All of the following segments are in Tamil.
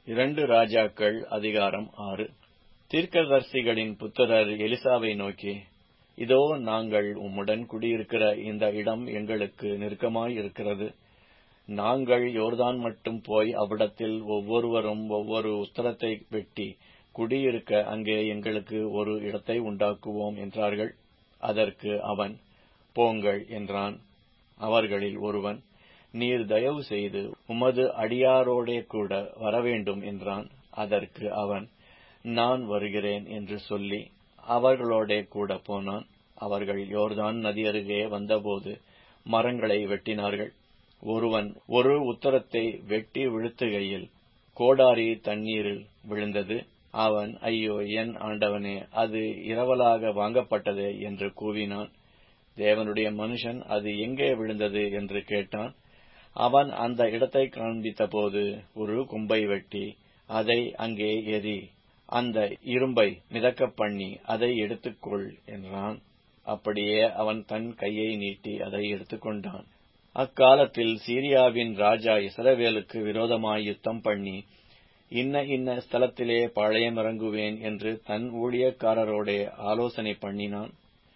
இரண்டு ராஜாக்கள் அதிகாரம் ஆறு தீர்க்கதரிசிகளின் புத்திரர் எலிசாவை நோக்கி இதோ நாங்கள் உம்முடன் குடியிருக்கிற இந்த இடம் எங்களுக்கு நெருக்கமாய் இருக்கிறது நாங்கள் யோர்தான் மட்டும் போய் அவ்விடத்தில் ஒவ்வொருவரும் ஒவ்வொரு உத்தரத்தை வெட்டி குடியிருக்க அங்கே எங்களுக்கு ஒரு இடத்தை உண்டாக்குவோம் என்றார்கள் அதற்கு அவன் போங்கள் என்றான் அவர்களில் ஒருவன் நீர் தயவு செய்து உமது அடியாரோடே கூட வரவேண்டும் என்றான் அதற்கு அவன் நான் வருகிறேன் என்று சொல்லி அவர்களோடே கூட போனான் அவர்கள் யோர்தான் நதியருகே வந்தபோது மரங்களை வெட்டினார்கள் ஒருவன் ஒரு உத்தரத்தை வெட்டி விழுத்துகையில் கோடாரி தண்ணீரில் விழுந்தது அவன் ஐயோ என் ஆண்டவனே அது இரவலாக வாங்கப்பட்டதே என்று கூவினான் தேவனுடைய மனுஷன் அது எங்கே விழுந்தது என்று கேட்டான் அவன் அந்த இடத்தை காண்பித்தபோது ஒரு கொம்பை வெட்டி அதை அங்கே எரி அந்த இரும்பை மிதக்கப் பண்ணி அதை எடுத்துக்கொள் என்றான் அப்படியே அவன் தன் கையை நீட்டி அதை எடுத்துக்கொண்டான் அக்காலத்தில் சீரியாவின் ராஜா இஸ்ரவேலுக்கு விரோதமாய் யுத்தம் பண்ணி இன்ன இன்ன ஸ்தலத்திலே பாளையமிறங்குவேன் என்று தன் ஊழியக்காரரோடே ஆலோசனை பண்ணினான்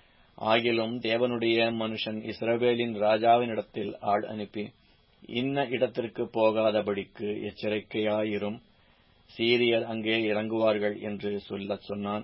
ஆகிலும் தேவனுடைய மனுஷன் இஸ்ரவேலின் ராஜாவினிடத்தில் ஆள் அனுப்பி இன்ன இடத்திற்கு போகாதபடிக்கு எச்சரிக்கையாயிரும் சீரியர் அங்கே இறங்குவார்கள் என்று சொல்லச் சொன்னான்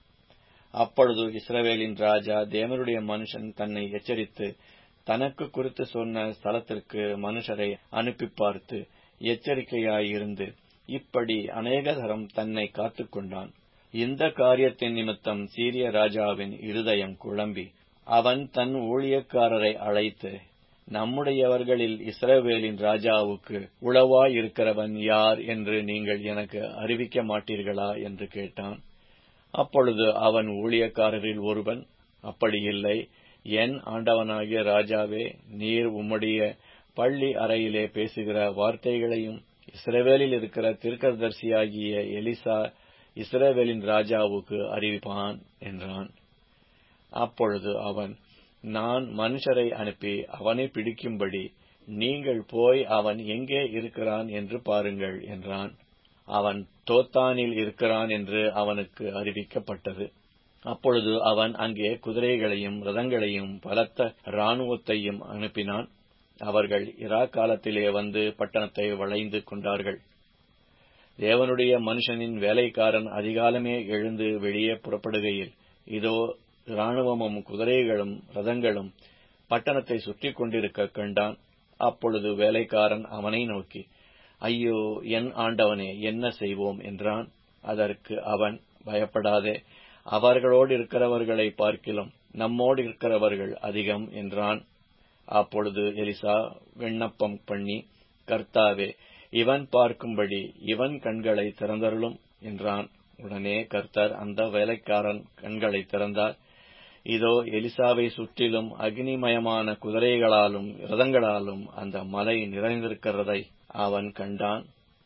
அப்பொழுது இஸ்ரவேலின் ராஜா தேவனுடைய மனுஷன் தன்னை எச்சரித்து தனக்கு குறித்து சொன்ன ஸ்தலத்திற்கு மனுஷரை அனுப்பி பார்த்து எச்சரிக்கையாயிருந்து இப்படி அநேக தரம் தன்னை காத்துக்கொண்டான் இந்த காரியத்தின் நிமித்தம் சீரிய ராஜாவின் இருதயம் குழம்பி அவன் தன் ஊழியக்காரரை அழைத்து நம்முடையவர்களில் இஸ்ரவேலின் ராஜாவுக்கு உளவாயிருக்கிறவன் யார் என்று நீங்கள் எனக்கு அறிவிக்க மாட்டீர்களா என்று கேட்டான் அப்பொழுது அவன் ஊழியக்காரரில் ஒருவன் அப்படியில்லை என் ஆண்டவனாகிய ராஜாவே நீர் உம்முடைய பள்ளி அறையிலே பேசுகிற வார்த்தைகளையும் இஸ்ரவேலில் இருக்கிற தீர்க்கதரிசியாகிய எலிசா இஸ்ரவேலின் ராஜாவுக்கு அறிவிப்பான் என்றான் அப்பொழுது அவன் நான் மனுஷரை அனுப்பி அவனை பிடிக்கும்படி நீங்கள் போய் அவன் எங்கே இருக்கிறான் என்று பாருங்கள் என்றான் அவன் தோத்தானில் இருக்கிறான் என்று அவனுக்கு அறிவிக்கப்பட்டது அப்பொழுது அவன் அங்கே குதிரைகளையும் ரதங்களையும் பலத்த இராணுவத்தையும் அனுப்பினான் அவர்கள் இரா காலத்திலே வந்து பட்டணத்தை வளைந்து கொண்டார்கள் தேவனுடைய மனுஷனின் வேலைக்காரன் அதிகாலமே எழுந்து வெளியே புறப்படுகையில் இதோ இராணுவமும் குதிரைகளும் ரதங்களும் பட்டணத்தை சுற்றி கொண்டிருக்க கண்டான் அப்பொழுது வேலைக்காரன் அவனை நோக்கி ஐயோ என் ஆண்டவனே என்ன செய்வோம் என்றான் அதற்கு அவன் பயப்படாதே அவர்களோடு இருக்கிறவர்களை பார்க்கிலும் நம்மோடு இருக்கிறவர்கள் அதிகம் என்றான் அப்பொழுது எலிசா விண்ணப்பம் பண்ணி கர்த்தாவே இவன் பார்க்கும்படி இவன் கண்களை திறந்தருளும் என்றான் உடனே கர்த்தர் அந்த வேலைக்காரன் கண்களை திறந்தார் இதோ எலிசாவை சுற்றிலும் அக்னிமயமான குதிரைகளாலும் ரதங்களாலும் அந்த மலை நிறைந்திருக்கிறதை அவன் கண்டான்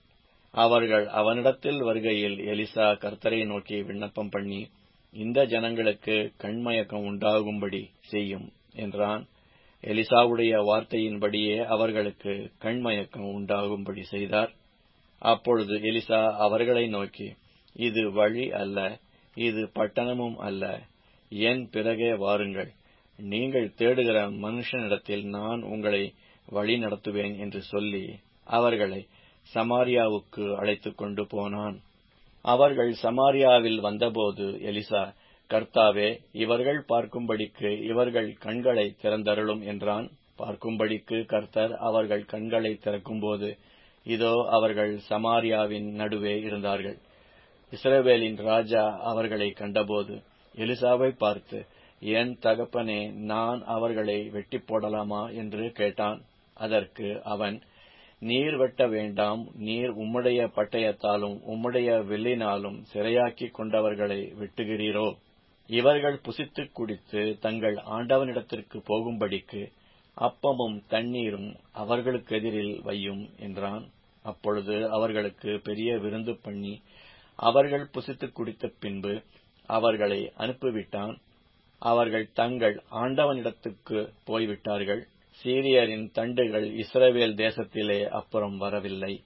அவர்கள் அவனிடத்தில் வருகையில் எலிசா கர்த்தரை நோக்கி விண்ணப்பம் பண்ணி இந்த ஜனங்களுக்கு கண்மயக்கம் உண்டாகும்படி செய்யும் என்றான் எலிசாவுடைய வார்த்தையின்படியே அவர்களுக்கு கண்மயக்கம் உண்டாகும்படி செய்தார் அப்பொழுது எலிசா அவர்களை நோக்கி இது வழி அல்ல இது பட்டணமும் அல்ல என் பிறகே வாருங்கள் நீங்கள் தேடுகிற மனுஷனிடத்தில் நான் உங்களை வழி நடத்துவேன் என்று சொல்லி அவர்களை சமாரியாவுக்கு அழைத்துக் கொண்டு போனான் அவர்கள் சமாரியாவில் வந்தபோது எலிசா கர்த்தாவே இவர்கள் பார்க்கும்படிக்கு இவர்கள் கண்களை திறந்தருளும் என்றான் பார்க்கும்படிக்கு கர்த்தர் அவர்கள் கண்களை திறக்கும்போது இதோ அவர்கள் சமாரியாவின் நடுவே இருந்தார்கள் இஸ்ரவேலின் ராஜா அவர்களை கண்டபோது எலிசாவை பார்த்து என் தகப்பனே நான் அவர்களை வெட்டி போடலாமா என்று கேட்டான் அதற்கு அவன் நீர் வெட்ட வேண்டாம் நீர் உம்முடைய பட்டயத்தாலும் உம்முடைய வில்லினாலும் சிறையாக்கி கொண்டவர்களை வெட்டுகிறீரோ இவர்கள் புசித்துக் குடித்து தங்கள் ஆண்டவனிடத்திற்கு போகும்படிக்கு அப்பமும் தண்ணீரும் அவர்களுக்கு எதிரில் வையும் என்றான் அப்பொழுது அவர்களுக்கு பெரிய விருந்து பண்ணி அவர்கள் புசித்துக் குடித்த பின்பு அவர்களை அனுப்பிவிட்டான் அவர்கள் தங்கள் ஆண்டவனிடத்துக்கு போய்விட்டார்கள் சீரியரின் தண்டுகள் இஸ்ரவேல் தேசத்திலே அப்புறம் வரவில்லை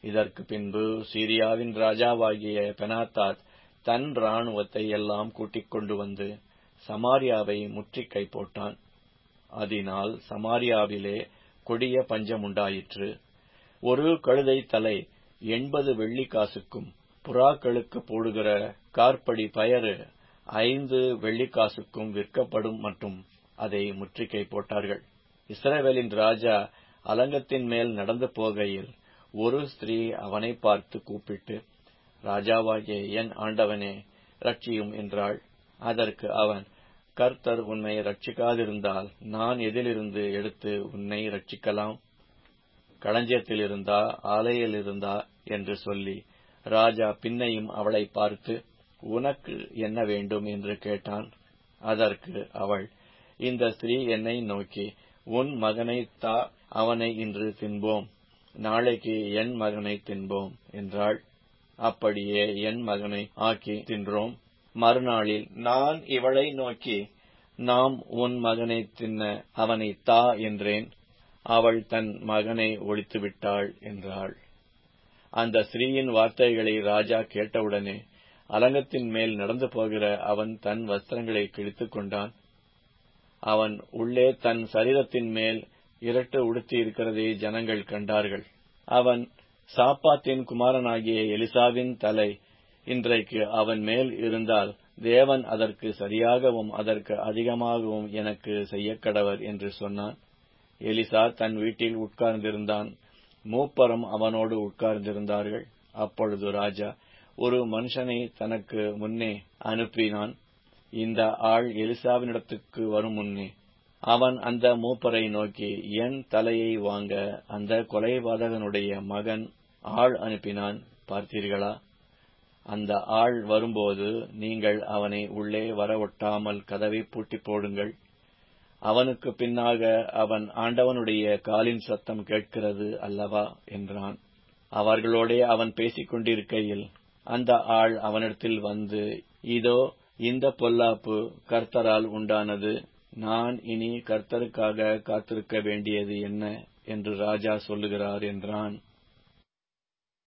இதற்கு பின்பு சீரியாவின் ராஜாவாகிய பெனாத்தாத் தன் இராணுவத்தை எல்லாம் கூட்டிக் கொண்டு வந்து சமாரியாவை முற்றிக்கை போட்டான் அதனால் சமாரியாவிலே கொடிய பஞ்சம் உண்டாயிற்று ஒரு கழுதை தலை எண்பது வெள்ளிக்காசுக்கும் புறாக்களுக்கு போடுகிற கார்படி பயறு ஐந்து வெள்ளிக்காசுக்கும் விற்கப்படும் மற்றும் அதை முற்றுகை போட்டார்கள் இஸ்ரவேலின் ராஜா அலங்கத்தின் மேல் நடந்து போகையில் ஒரு ஸ்திரீ அவனை பார்த்து கூப்பிட்டு ராஜாவாகிய என் ஆண்டவனே ரட்சியும் என்றாள் அதற்கு அவன் கர்த்தர் உன்னை ரட்சிக்காதிருந்தால் நான் எதிலிருந்து எடுத்து உன்னை ரட்சிக்கலாம் களஞ்சியத்தில் இருந்தா ஆலையில் இருந்தா என்று சொல்லி ராஜா பின்னையும் அவளை பார்த்து உனக்கு என்ன வேண்டும் என்று கேட்டான் அதற்கு அவள் இந்த ஸ்திரீ என்னை நோக்கி உன் மகனை தா அவனை இன்று தின்போம் நாளைக்கு என் மகனை தின்போம் என்றாள் அப்படியே என் மகனை ஆக்கி தின்றோம் மறுநாளில் நான் இவளை நோக்கி நாம் உன் மகனை தின்ன அவனை தா என்றேன் அவள் தன் மகனை ஒழித்துவிட்டாள் என்றாள் அந்த ஸ்திரீயின் வார்த்தைகளை ராஜா கேட்டவுடனே அலங்கத்தின் மேல் நடந்து போகிற அவன் தன் வஸ்திரங்களை கிழித்துக் கொண்டான் அவன் உள்ளே தன் சரீரத்தின் மேல் இரட்டு உடுத்தி இருக்கிறதை ஜனங்கள் கண்டார்கள் அவன் சாப்பாத்தின் குமாரனாகிய எலிசாவின் தலை இன்றைக்கு அவன் மேல் இருந்தால் தேவன் அதற்கு சரியாகவும் அதற்கு அதிகமாகவும் எனக்கு செய்யக்கடவர் என்று சொன்னான் எலிசா தன் வீட்டில் உட்கார்ந்திருந்தான் மூப்பரும் அவனோடு உட்கார்ந்திருந்தார்கள் அப்பொழுது ராஜா ஒரு மனுஷனை தனக்கு முன்னே அனுப்பினான் இந்த ஆள் எலிசாவினிடத்துக்கு வரும் முன்னே அவன் அந்த மூப்பரை நோக்கி என் தலையை வாங்க அந்த கொலைபாதகனுடைய மகன் ஆள் அனுப்பினான் பார்த்தீர்களா அந்த ஆள் வரும்போது நீங்கள் அவனை உள்ளே வரவொட்டாமல் கதவை பூட்டி போடுங்கள் அவனுக்கு பின்னாக அவன் ஆண்டவனுடைய காலின் சத்தம் கேட்கிறது அல்லவா என்றான் அவர்களோடே அவன் பேசிக் கொண்டிருக்கையில் அந்த ஆள் அவனிடத்தில் வந்து இதோ இந்த பொல்லாப்பு கர்த்தரால் உண்டானது நான் இனி கர்த்தருக்காக காத்திருக்க வேண்டியது என்ன என்று ராஜா சொல்லுகிறார் என்றான்